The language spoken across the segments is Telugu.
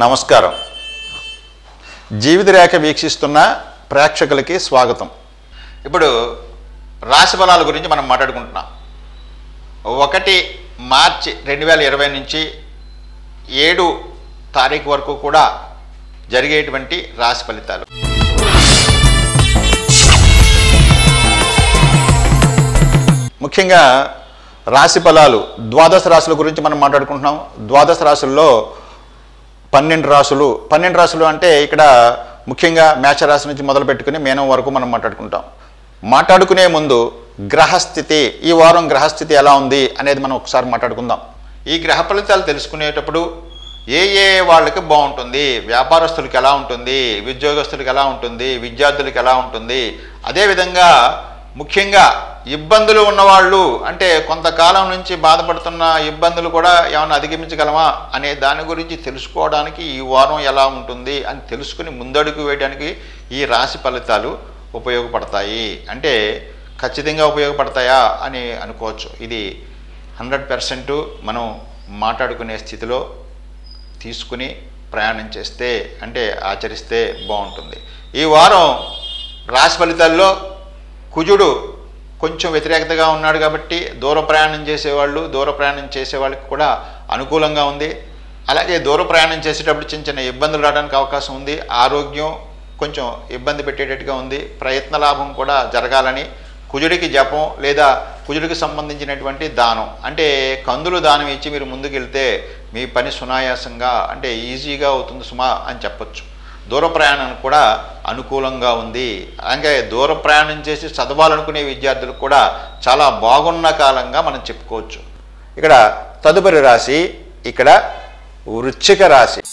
నమస్కారం జీవిత రేఖ వీక్షిస్తున్న ప్రేక్షకులకి స్వాగతం ఇప్పుడు రాశి ఫలాల గురించి మనం మాట్లాడుకుంటున్నాం ఒకటి మార్చి రెండు వేల ఇరవై నుంచి ఏడు తారీఖు వరకు కూడా జరిగేటువంటి రాశి ఫలితాలు ముఖ్యంగా రాశి ఫలాలు ద్వాదశ రాశుల గురించి మనం మాట్లాడుకుంటున్నాం ద్వాదశ రాశుల్లో పన్నెండు రాసులు పన్నెండు రాసులు అంటే ఇక్కడ ముఖ్యంగా మేషరాశి నుంచి మొదలు పెట్టుకుని మేనం వరకు మనం మాట్లాడుకుంటాం మాట్లాడుకునే ముందు గ్రహస్థితి ఈ వారం గ్రహస్థితి ఎలా ఉంది అనేది మనం ఒకసారి మాట్లాడుకుందాం ఈ గ్రహ ఫలితాలు తెలుసుకునేటప్పుడు ఏ ఏ వాళ్ళకి బాగుంటుంది వ్యాపారస్తులకి ఎలా ఉంటుంది ఉద్యోగస్తులకి ఎలా ఉంటుంది విద్యార్థులకి ఎలా ఉంటుంది అదేవిధంగా ముఖ్యంగా ఇబ్బందులు ఉన్నవాళ్ళు అంటే కొంతకాలం నుంచి బాధపడుతున్న ఇబ్బందులు కూడా ఏమైనా అధిగమించగలమా అనే దాని గురించి తెలుసుకోవడానికి ఈ వారం ఎలా ఉంటుంది అని తెలుసుకుని ముందడుగు వేయడానికి ఈ రాశి ఫలితాలు ఉపయోగపడతాయి అంటే ఖచ్చితంగా ఉపయోగపడతాయా అని అనుకోవచ్చు ఇది హండ్రెడ్ పర్సెంట్ మనం మాట్లాడుకునే స్థితిలో తీసుకుని ప్రయాణం చేస్తే అంటే ఆచరిస్తే బాగుంటుంది ఈ వారం రాశి ఫలితాల్లో కుజుడు కొంచెం వ్యతిరేకతగా ఉన్నాడు కాబట్టి దూర ప్రయాణం చేసేవాళ్ళు దూర ప్రయాణం చేసే వాళ్ళకి కూడా అనుకూలంగా ఉంది అలాగే దూర ప్రయాణం చేసేటప్పుడు చిన్న చిన్న ఇబ్బందులు రావడానికి అవకాశం ఉంది ఆరోగ్యం కొంచెం ఇబ్బంది పెట్టేటట్టుగా ఉంది ప్రయత్న లాభం కూడా జరగాలని కుజుడికి జపం లేదా కుజుడికి సంబంధించినటువంటి దానం అంటే కందులు దానం ఇచ్చి మీరు ముందుకెళ్తే మీ పని సునాయాసంగా అంటే ఈజీగా అవుతుంది సుమా అని చెప్పొచ్చు దూర ప్రయాణం కూడా అనుకూలంగా ఉంది అలాగే దూర ప్రయాణం చేసి చదవాలనుకునే విద్యార్థులకు కూడా చాలా బాగున్న కాలంగా మనం చెప్పుకోవచ్చు ఇక్కడ తదుపరి రాశి ఇక్కడ వృశ్చిక రాశి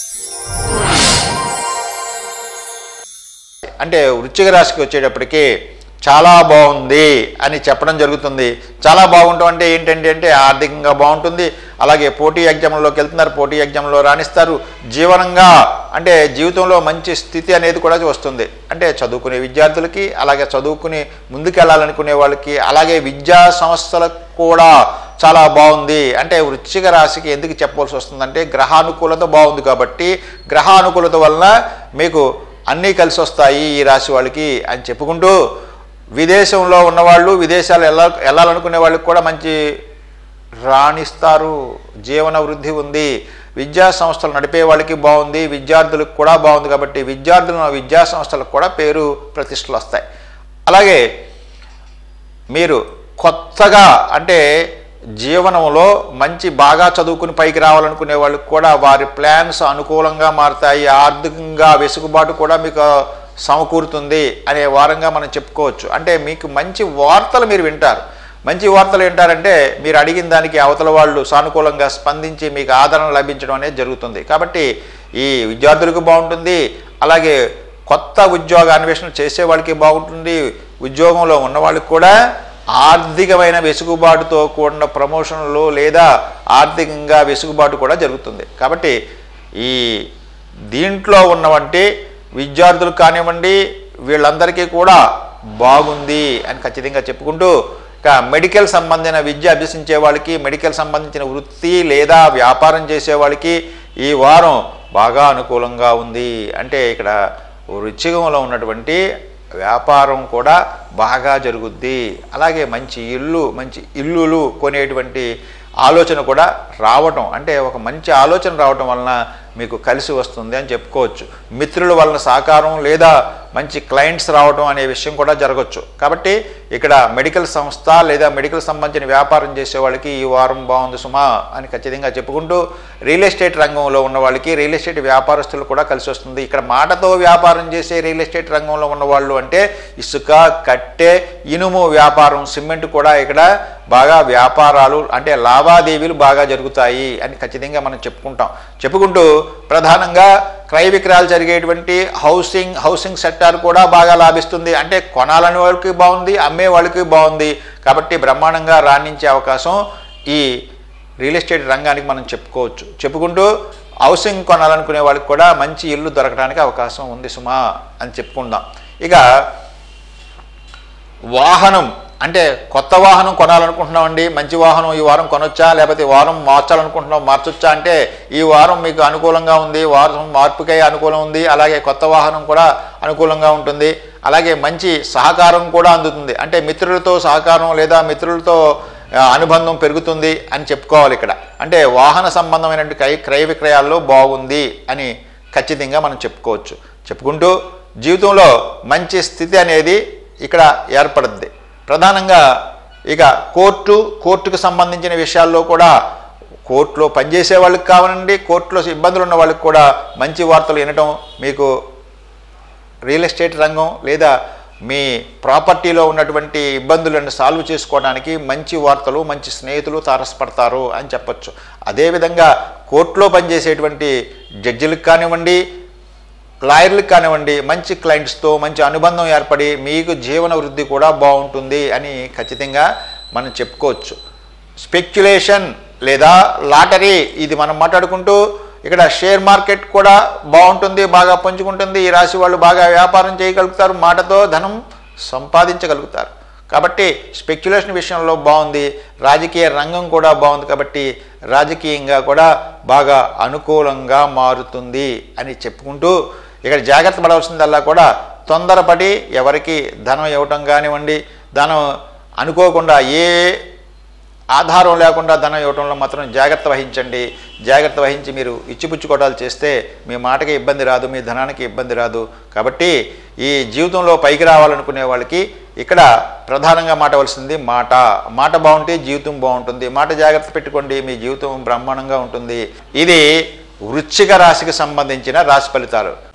అంటే వృశ్చిక రాశికి వచ్చేటప్పటికి చాలా బాగుంది అని చెప్పడం జరుగుతుంది చాలా బాగుంటాం అంటే ఏంటంటే అంటే ఆర్థికంగా బాగుంటుంది అలాగే పోటీ ఎగ్జామ్లోకి వెళ్తున్నారు పోటీ ఎగ్జామ్లో రాణిస్తారు జీవనంగా అంటే జీవితంలో మంచి స్థితి అనేది కూడా వస్తుంది అంటే చదువుకునే విద్యార్థులకి అలాగే చదువుకుని ముందుకెళ్ళాలనుకునే వాళ్ళకి అలాగే విద్యా సంస్థలకు కూడా చాలా బాగుంది అంటే వృశ్చిక రాశికి ఎందుకు చెప్పవలసి వస్తుందంటే గ్రహానుకూలత బాగుంది కాబట్టి గ్రహానుకూలత వలన మీకు అన్నీ కలిసి వస్తాయి ఈ రాశి వాళ్ళకి అని చెప్పుకుంటూ విదేశంలో ఉన్నవాళ్ళు విదేశాలు వెళ్ళ వెళ్ళాలనుకునే వాళ్ళకి కూడా మంచి రాణిస్తారు జీవన వృద్ధి ఉంది విద్యా సంస్థలు నడిపే వాళ్ళకి బాగుంది విద్యార్థులకు కూడా బాగుంది కాబట్టి విద్యార్థుల విద్యా సంస్థలకు కూడా పేరు ప్రతిష్టలు వస్తాయి అలాగే మీరు కొత్తగా అంటే జీవనంలో మంచి బాగా చదువుకుని పైకి రావాలనుకునే వాళ్ళకి కూడా వారి ప్లాన్స్ అనుకూలంగా మారుతాయి ఆర్థికంగా వెసులుబాటు కూడా మీకు సమకూరుతుంది అనే వారంగా మనం చెప్పుకోవచ్చు అంటే మీకు మంచి వార్తలు మీరు వింటారు మంచి వార్తలు వింటారంటే మీరు అడిగిన దానికి అవతల వాళ్ళు సానుకూలంగా స్పందించి మీకు ఆదరణ లభించడం అనేది జరుగుతుంది కాబట్టి ఈ విద్యార్థులకు బాగుంటుంది అలాగే కొత్త ఉద్యోగ అన్వేషణ చేసే వాళ్ళకి బాగుంటుంది ఉద్యోగంలో ఉన్న వాళ్ళకి కూడా ఆర్థికమైన వెసులుబాటుతో కూడిన ప్రమోషన్లు లేదా ఆర్థికంగా వెసులుబాటు కూడా జరుగుతుంది కాబట్టి ఈ దీంట్లో ఉన్నవంటి విద్యార్థులు కానివ్వండి వీళ్ళందరికీ కూడా బాగుంది అని ఖచ్చితంగా చెప్పుకుంటూ ఇక మెడికల్ సంబంధించిన విద్య అభ్యసించే వాళ్ళకి మెడికల్ సంబంధించిన వృత్తి లేదా వ్యాపారం చేసే వాళ్ళకి ఈ వారం బాగా అనుకూలంగా ఉంది అంటే ఇక్కడ వృచ్చికంలో ఉన్నటువంటి వ్యాపారం కూడా బాగా జరుగుద్ది అలాగే మంచి ఇల్లు మంచి ఇల్లులు కొనేటువంటి ఆలోచన కూడా రావటం అంటే ఒక మంచి ఆలోచన రావటం వలన మీకు కలిసి వస్తుంది అని చెప్పుకోవచ్చు మిత్రుల వలన సహకారం లేదా మంచి క్లయింట్స్ రావడం అనే విషయం కూడా జరగచ్చు కాబట్టి ఇక్కడ మెడికల్ సంస్థ లేదా మెడికల్ సంబంధించిన వ్యాపారం చేసే వాళ్ళకి ఈ వారం బాగుంది సుమా అని ఖచ్చితంగా చెప్పుకుంటూ రియల్ ఎస్టేట్ రంగంలో ఉన్న వాళ్ళకి రియల్ ఎస్టేట్ వ్యాపారస్తులు కూడా కలిసి వస్తుంది ఇక్కడ మాటతో వ్యాపారం చేసే రియల్ ఎస్టేట్ రంగంలో ఉన్న వాళ్ళు అంటే ఇసుక కట్టె ఇనుము వ్యాపారం సిమెంట్ కూడా ఇక్కడ బాగా వ్యాపారాలు అంటే లావాదేవీలు బాగా జరుగుతాయి అని ఖచ్చితంగా మనం చెప్పుకుంటాం చెప్పుకుంటూ ప్రధానంగా క్రయ విక్రయాలు జరిగేటువంటి హౌసింగ్ హౌసింగ్ సెక్టార్ కూడా బాగా లాభిస్తుంది అంటే కొనాలని వాళ్ళకి బాగుంది అమ్మే వాళ్ళకి బాగుంది కాబట్టి బ్రహ్మాండంగా రాణించే అవకాశం ఈ రియల్ ఎస్టేట్ రంగానికి మనం చెప్పుకోవచ్చు చెప్పుకుంటూ హౌసింగ్ కొనాలనుకునే వాళ్ళకి కూడా మంచి ఇల్లు దొరకడానికి అవకాశం ఉంది సుమా అని చెప్పుకుందాం ఇక వాహనం అంటే కొత్త వాహనం కొనాలనుకుంటున్నామండి మంచి వాహనం ఈ వారం కొనొచ్చా లేకపోతే ఈ వారం మార్చాలనుకుంటున్నాం మార్చొచ్చా అంటే ఈ వారం మీకు అనుకూలంగా ఉంది వారం మార్పుకై అనుకూలం ఉంది అలాగే కొత్త వాహనం కూడా అనుకూలంగా ఉంటుంది అలాగే మంచి సహకారం కూడా అందుతుంది అంటే మిత్రులతో సహకారం లేదా మిత్రులతో ఆ, అనుబంధం పెరుగుతుంది అని చెప్పుకోవాలి ఇక్కడ అంటే వాహన సంబంధమైనటువంటి క్రయ క్రయ విక్రయాల్లో బాగుంది అని ఖచ్చితంగా మనం చెప్పుకోవచ్చు చెప్పుకుంటూ జీవితంలో మంచి స్థితి అనేది ఇక్కడ ఏర్పడుద్ది ప్రధానంగా ఇక కోర్టు కోర్టుకు సంబంధించిన విషయాల్లో కూడా కోర్టులో పనిచేసే వాళ్ళకి కావాలండి కోర్టులో ఇబ్బందులు ఉన్న వాళ్ళకి కూడా మంచి వార్తలు వినటం మీకు రియల్ ఎస్టేట్ రంగం లేదా మీ ప్రాపర్టీలో ఉన్నటువంటి ఇబ్బందులను సాల్వ్ చేసుకోవడానికి మంచి వార్తలు మంచి స్నేహితులు తారసపడతారు అని చెప్పొచ్చు అదేవిధంగా కోర్టులో పనిచేసేటువంటి జడ్జిలకు కానివ్వండి లాయర్లకు కానివ్వండి మంచి క్లయింట్స్తో మంచి అనుబంధం ఏర్పడి మీకు జీవన వృద్ధి కూడా బాగుంటుంది అని ఖచ్చితంగా మనం చెప్పుకోవచ్చు స్పెక్యులేషన్ లేదా లాటరీ ఇది మనం మాట్లాడుకుంటూ ఇక్కడ షేర్ మార్కెట్ కూడా బాగుంటుంది బాగా పుంజుకుంటుంది ఈ రాశి వాళ్ళు బాగా వ్యాపారం చేయగలుగుతారు మాటతో ధనం సంపాదించగలుగుతారు కాబట్టి స్పెక్యులేషన్ విషయంలో బాగుంది రాజకీయ రంగం కూడా బాగుంది కాబట్టి రాజకీయంగా కూడా బాగా అనుకూలంగా మారుతుంది అని చెప్పుకుంటూ ఇక్కడ జాగ్రత్త పడవలసిందల్లా కూడా తొందరపడి ఎవరికి ధనం ఇవ్వటం కానివ్వండి ధనం అనుకోకుండా ఏ ఆధారం లేకుండా ధనం ఇవ్వడంలో మాత్రం జాగ్రత్త వహించండి జాగ్రత్త వహించి మీరు ఇచ్చిపుచ్చుకోవడాలు చేస్తే మీ మాటకి ఇబ్బంది రాదు మీ ధనానికి ఇబ్బంది రాదు కాబట్టి ఈ జీవితంలో పైకి రావాలనుకునే వాళ్ళకి ఇక్కడ ప్రధానంగా మాటవలసింది మాట మాట బాగుంటే జీవితం బాగుంటుంది మాట జాగ్రత్త పెట్టుకోండి మీ జీవితం బ్రహ్మాండంగా ఉంటుంది ఇది వృశ్చిక రాశికి సంబంధించిన రాశి ఫలితాలు